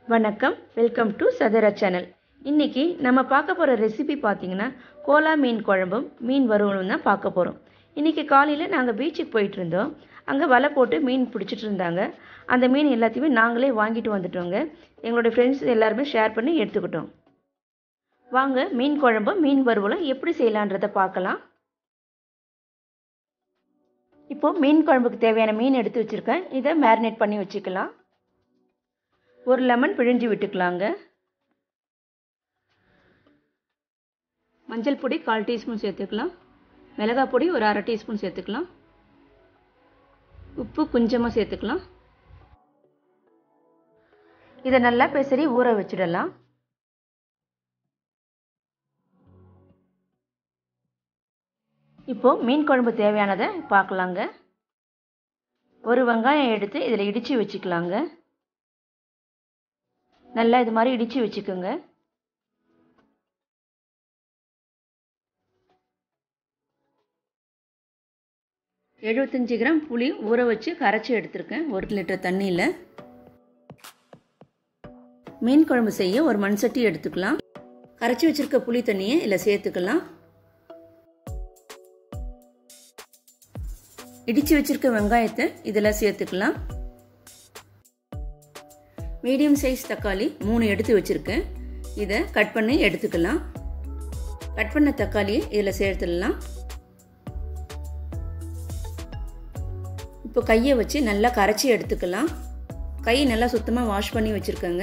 வணக்கம் welcome to சதரா channel இன்றைக்கி நம்ம பார்க்க போகிற ரெசிபி பார்த்தீங்கன்னா கோலா மீன் குழம்பும் மீன் வறுவலும் தான் பார்க்க போகிறோம் இன்றைக்கி காலையில் நாங்கள் பீச்சுக்கு போயிட்டு இருந்தோம் அங்கே வலை போட்டு மீன் பிடிச்சிட்டு இருந்தாங்க அந்த மீன் எல்லாத்தையுமே நாங்களே வாங்கிட்டு வந்துட்டோங்க எங்களோட ஃப்ரெண்ட்ஸ் எல்லாருமே ஷேர் பண்ணி எடுத்துக்கிட்டோம் வாங்க மீன் குழம்பும் மீன் வறுவலும் எப்படி செய்யலான்றதை பார்க்கலாம் இப்போது மீன் குழம்புக்கு தேவையான மீன் எடுத்து வச்சுருக்கேன் இதை மேரினேட் பண்ணி வச்சுக்கலாம் ஒரு லெமன் பிழிஞ்சு விட்டுக்கலாங்க மஞ்சள் பொடி கால் டீஸ்பூன் சேர்த்துக்கலாம் மிளகாய் பொடி ஒரு அரை டீஸ்பூன் சேர்த்துக்கலாம் உப்பு கொஞ்சமாக சேர்த்துக்கலாம் இதை நல்லா பெசரி ஊற வச்சிடலாம் இப்போது மீன் குழம்பு தேவையானதை பார்க்கலாங்க ஒரு வெங்காயம் எடுத்து இதில் இடித்து வச்சுக்கலாங்க நல்லா இது மாதிரி இடித்து வச்சுக்கோங்க எழுபத்தஞ்சி கிராம் புளி ஊற வச்சு கரைச்சி எடுத்திருக்கேன் ஒரு லிட்டர் தண்ணியில் மீன் குழம்பு செய்ய ஒரு மண் சட்டி எடுத்துக்கலாம் கரைச்சி வச்சிருக்க புளி தண்ணியை இதில் சேர்த்துக்கலாம் இடித்து வச்சிருக்க வெங்காயத்தை இதில் சேர்த்துக்கலாம் மீடியம் சைஸ் தக்காளி மூணு எடுத்து வச்சுருக்கேன் இதை கட் பண்ணி எடுத்துக்கலாம் கட் பண்ண தக்காளியை இதில் சேர்த்துடலாம் இப்போ கையை வச்சு நல்லா கரைச்சி எடுத்துக்கலாம் கையை நல்லா சுத்தமாக வாஷ் பண்ணி வச்சுருக்கேங்க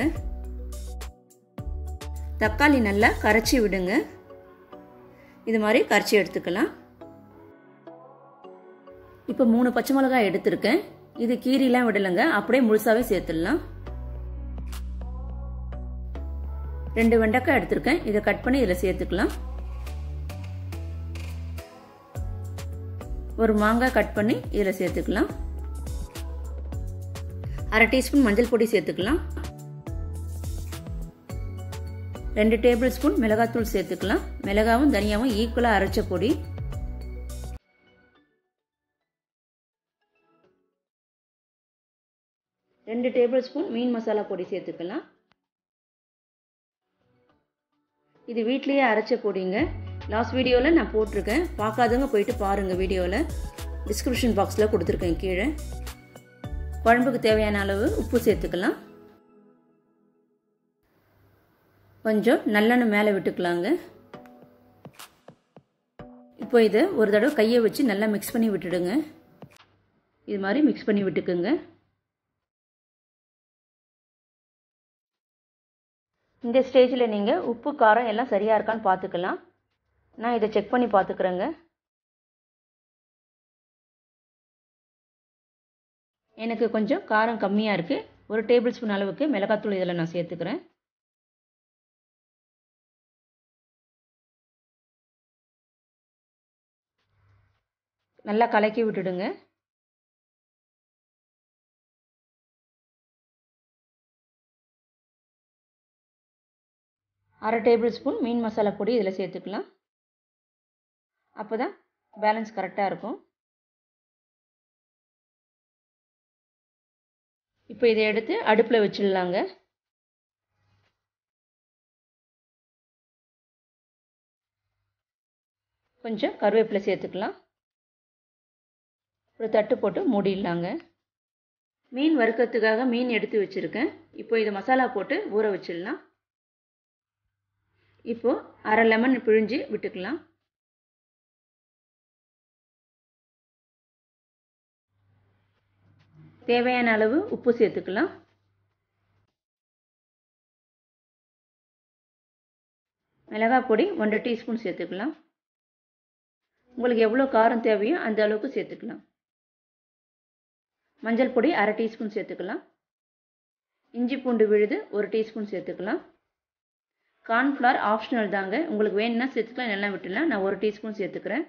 தக்காளி நல்லா கரைச்சி விடுங்க இது மாதிரி கரைச்சி எடுத்துக்கலாம் இப்போ மூணு பச்சை மிளகாய் எடுத்திருக்கேன் இது கீரிலாம் விடலைங்க அப்படியே முழுசாகவே சேர்த்துடலாம் ரெண்டு வெண்டைக்காய் எடுத்திருக்கேன் இதை கட் பண்ணி இதில் சேர்த்துக்கலாம் ஒரு மாங்காய் கட் பண்ணி இதில் சேர்த்துக்கலாம் அரை டீஸ்பூன் மஞ்சள் பொடி சேர்த்துக்கலாம் ரெண்டு டேபிள் ஸ்பூன் மிளகாத்தூள் சேர்த்துக்கலாம் மிளகாவும் தனியாவும் ஈக்குவலாக அரைச்ச பொடி ரெண்டு டேபிள் ஸ்பூன் மீன் மசாலா பொடி சேர்த்துக்கலாம் இது வீட்லேயே அரைச்ச பொடிங்க லாஸ்ட் வீடியோவில் நான் போட்டிருக்கேன் பார்க்காதவங்க போயிட்டு பாருங்கள் வீடியோவில் டிஸ்கிரிப்ஷன் பாக்ஸில் கொடுத்துருக்கேன் கீழே குழம்புக்கு தேவையான அளவு உப்பு சேர்த்துக்கலாம் கொஞ்சம் நல்லெண்ணெய் மேலே விட்டுக்கலாங்க இப்போ இதை ஒரு தடவை கையை வச்சு நல்லா மிக்ஸ் பண்ணி விட்டுடுங்க இது மாதிரி மிக்ஸ் பண்ணி விட்டுக்குங்க இந்த ஸ்டேஜில் நீங்கள் உப்பு காரம் எல்லாம் சரியாக இருக்கான்னு பார்த்துக்கலாம் நான் இதை செக் பண்ணி பார்த்துக்குறேங்க எனக்கு கொஞ்சம் காரம் கம்மியாக இருக்குது ஒரு டேபிள் ஸ்பூன் அளவுக்கு மிளகாத்தூள் இதில் நான் சேர்த்துக்கிறேன் நல்லா கலக்கி விட்டுடுங்க அரை டேபிள் ஸ்பூன் மீன் மசாலா பொடி இதில் சேர்த்துக்கலாம் அப்போ தான் பேலன்ஸ் கரெக்டாக இருக்கும் இப்போ இதை எடுத்து அடுப்பில் வச்சிடலாங்க கொஞ்சம் கருவேப்பிலை சேர்த்துக்கலாம் ஒரு தட்டு போட்டு மூடிடலாங்க மீன் வறுக்கிறதுக்காக மீன் எடுத்து வச்சுருக்கேன் இப்போ இதை மசாலா போட்டு ஊற வச்சிடலாம் இப்போது அரை லெமன் பிழிஞ்சு விட்டுக்கலாம் தேவையான அளவு உப்பு சேர்த்துக்கலாம் மிளகாய் பொடி ஒன்றரை டீஸ்பூன் சேர்த்துக்கலாம் உங்களுக்கு எவ்வளோ காரம் தேவையோ அந்த அளவுக்கு சேர்த்துக்கலாம் மஞ்சள் பொடி அரை டீஸ்பூன் சேர்த்துக்கலாம் இஞ்சி பூண்டு விழுது ஒரு டீஸ்பூன் சேர்த்துக்கலாம் கார்ன்ஃப்ளவர் ஆப்ஷனல் தாங்க உங்களுக்கு வேணும்னா சேர்த்துக்கலாம் நல்லா விட்டுலாம் நான் ஒரு டீஸ்பூன் சேர்த்துக்கிறேன்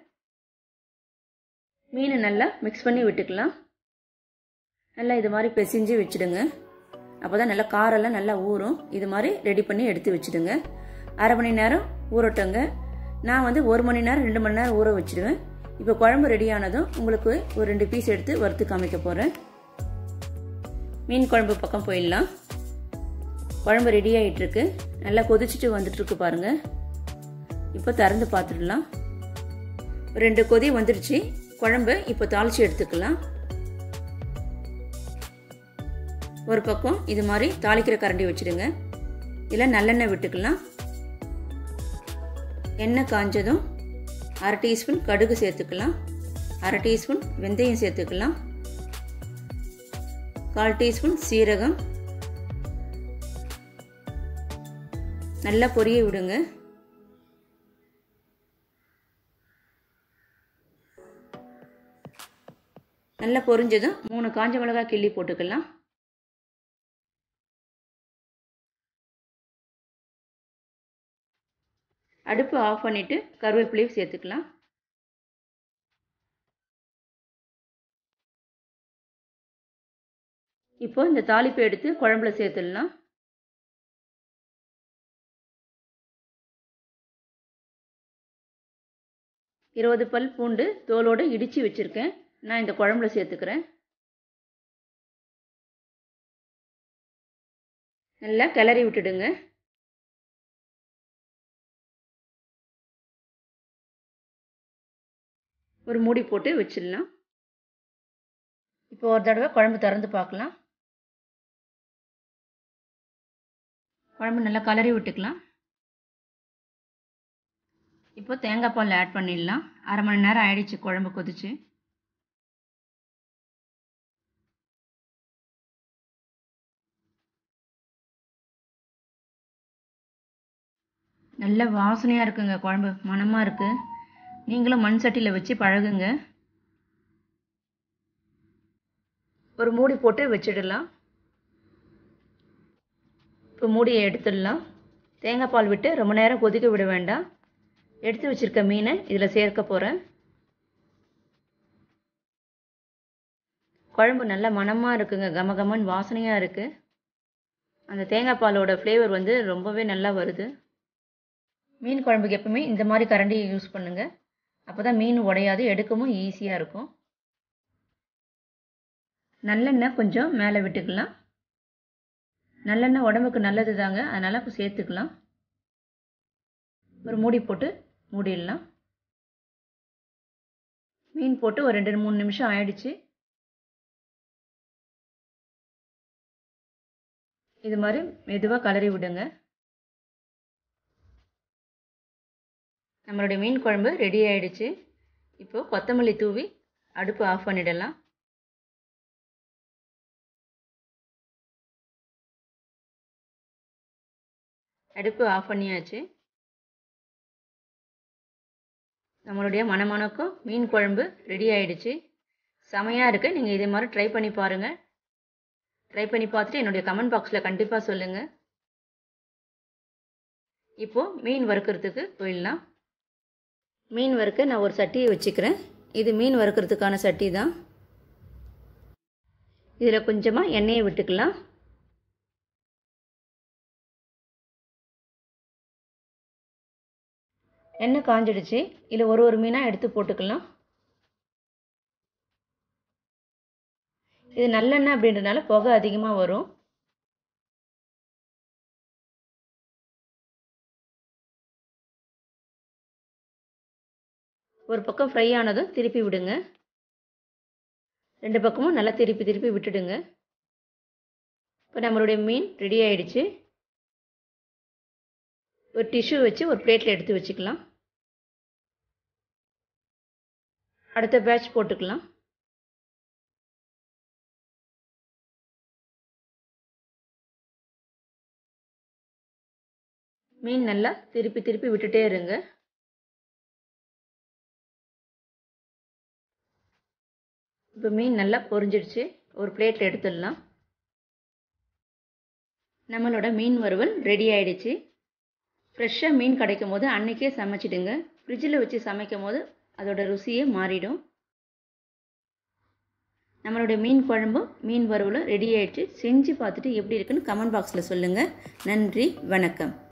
மீனை நல்லா மிக்ஸ் பண்ணி விட்டுக்கலாம் நல்லா இது மாதிரி பிசைஞ்சு வச்சுடுங்க அப்போ தான் நல்லா காரெல்லாம் நல்லா ஊறும் இது மாதிரி ரெடி பண்ணி எடுத்து வச்சுடுங்க அரை மணி நேரம் ஊறட்டுங்க நான் வந்து ஒரு மணி நேரம் ரெண்டு மணி நேரம் ஊற வச்சுடுவேன் இப்போ குழம்பு ரெடி ஆனதும் உங்களுக்கு ஒரு ரெண்டு பீஸ் எடுத்து வறுத்து காமிக்க போகிறேன் மீன் குழம்பு பக்கம் போயிடலாம் குழம்பு ரெடி ஆகிட்டுருக்கு நல்லா கொதிச்சுட்டு வந்துட்டுருக்கு பாருங்கள் இப்போ திறந்து பார்த்துடலாம் ரெண்டு கொதி வந்துடுச்சு குழம்பு இப்போ தாளித்து எடுத்துக்கலாம் ஒரு பக்கம் இது மாதிரி தாளிக்கிற கரண்டி வச்சுடுங்க இதில் நல்லெண்ணெய் விட்டுக்கலாம் எண்ணெய் காஞ்சதும் அரை டீஸ்பூன் கடுகு சேர்த்துக்கலாம் அரை டீஸ்பூன் வெந்தயம் சேர்த்துக்கலாம் கால் டீஸ்பூன் சீரகம் நல்லா பொரிய விடுங்க நல்லா பொரிஞ்சதும் மூணு காஞ்ச மிளகாய் கிள்ளி போட்டுக்கலாம் அடுப்பு ஆஃப் பண்ணிவிட்டு கருவேப்பிலையும் சேர்த்துக்கலாம் இப்போ இந்த தாளிப்பை எடுத்து குழம்புல சேர்த்துடலாம் இருபது பல் பூண்டு தோலோடு இடித்து வச்சுருக்கேன் நான் இந்த குழம்புல சேர்த்துக்கிறேன் நல்லா கிளறி விட்டுடுங்க ஒரு மூடி போட்டு வச்சிடலாம் இப்போ ஒரு தடவை குழம்பு திறந்து பார்க்கலாம் குழம்பு நல்லா கலரி விட்டுக்கலாம் இப்போ தேங்காய் பால் ஆட் பண்ணிடலாம் அரை மணி நேரம் ஆயிடுச்சு குழம்பு கொதிச்சு நல்ல வாசனையாக இருக்குங்க குழம்பு மணமாக இருக்குது நீங்களும் மண் சட்டியில் வச்சு பழகுங்க ஒரு மூடி போட்டு வச்சிடலாம் இப்போ மூடியை எடுத்துடலாம் தேங்காய் பால் விட்டு ரொம்ப நேரம் கொதிக்க விட வேண்டாம் எடுத்து வச்சுருக்க மீனை இதில் சேர்க்க போகிறேன் குழம்பு நல்ல மணமாக இருக்குங்க கம கமன் வாசனையாக இருக்குது அந்த தேங்காய் பாலோட ஃப்ளேவர் வந்து ரொம்பவே நல்லா வருது மீன் குழம்புக்கு எப்பவுமே இந்த மாதிரி கரண்டியை யூஸ் பண்ணுங்கள் அப்போ தான் மீன் உடையாது எடுக்கவும் ஈஸியாக இருக்கும் நல்லெண்ணெய் கொஞ்சம் மேலே விட்டுக்கலாம் நல்லெண்ணெய் உடம்புக்கு நல்லது தாங்க அதனால் சேர்த்துக்கலாம் ஒரு மூடி போட்டு மூடிடலாம் மீன் போட்டு ஒரு ரெண்டு மூணு நிமிஷம் ஆயிடுச்சு இது மாதிரி மெதுவாக கலரி விடுங்க நம்மளுடைய மீன் குழம்பு ரெடி ஆயிடுச்சு இப்போது கொத்தமல்லி தூவி அடுப்பு ஆஃப் பண்ணிடலாம் அடுப்பு ஆஃப் பண்ணியாச்சு நம்மளுடைய மணமணக்கும் மீன் குழம்பு ரெடி ஆயிடுச்சு செமையாக இருக்குது நீங்கள் இதே மாதிரி ட்ரை பண்ணி பாருங்கள் ட்ரை பண்ணி பார்த்துட்டு என்னுடைய கமெண்ட் பாக்ஸில் கண்டிப்பாக சொல்லுங்கள் இப்போது மீன் வறுக்கிறதுக்கு போயிடலாம் மீன் வறுக்க நான் ஒரு சட்டியை வச்சுக்கிறேன் இது மீன் வறுக்கிறதுக்கான சட்டி தான் இதில் கொஞ்சமாக எண்ணெயை விட்டுக்கலாம் எண்ணெய் காஞ்சிடுச்சு இதில் ஒரு ஒரு மீனாக எடுத்து போட்டுக்கலாம் இது நல்லெண்ணெய் அப்படின்றனால புகை அதிகமாக வரும் ஒரு பக்கம் ஃப்ரை ஆனதும் திருப்பி விடுங்க ரெண்டு பக்கமும் நல்லா திருப்பி திருப்பி விட்டுடுங்க இப்போ நம்மளுடைய மீன் ரெடி ஆயிடுச்சு ஒரு டிஷ்யூ வச்சு ஒரு பிளேட்டில் எடுத்து வச்சுக்கலாம் அடுத்த பேட்ச் போட்டுக்கலாம் மீன் நல்லா திருப்பி திருப்பி விட்டுட்டே இருங்க இப்போ மீன் நல்லா பொரிஞ்சிடுச்சு ஒரு பிளேட்டில் எடுத்துடலாம் நம்மளோட மீன் வறுவல் ரெடி ஆயிடுச்சு ஃப்ரெஷ்ஷாக மீன் கிடைக்கும் போது அன்றைக்கே சமைச்சிடுங்க ஃப்ரிட்ஜில் வச்சு சமைக்கும் போது அதோட ருசியே மாறிடும் நம்மளுடைய மீன் குழம்பும் மீன் வறுவலும் ரெடி ஆயிடுச்சு செஞ்சு பார்த்துட்டு எப்படி இருக்குன்னு கமெண்ட் பாக்ஸில் சொல்லுங்கள் நன்றி வணக்கம்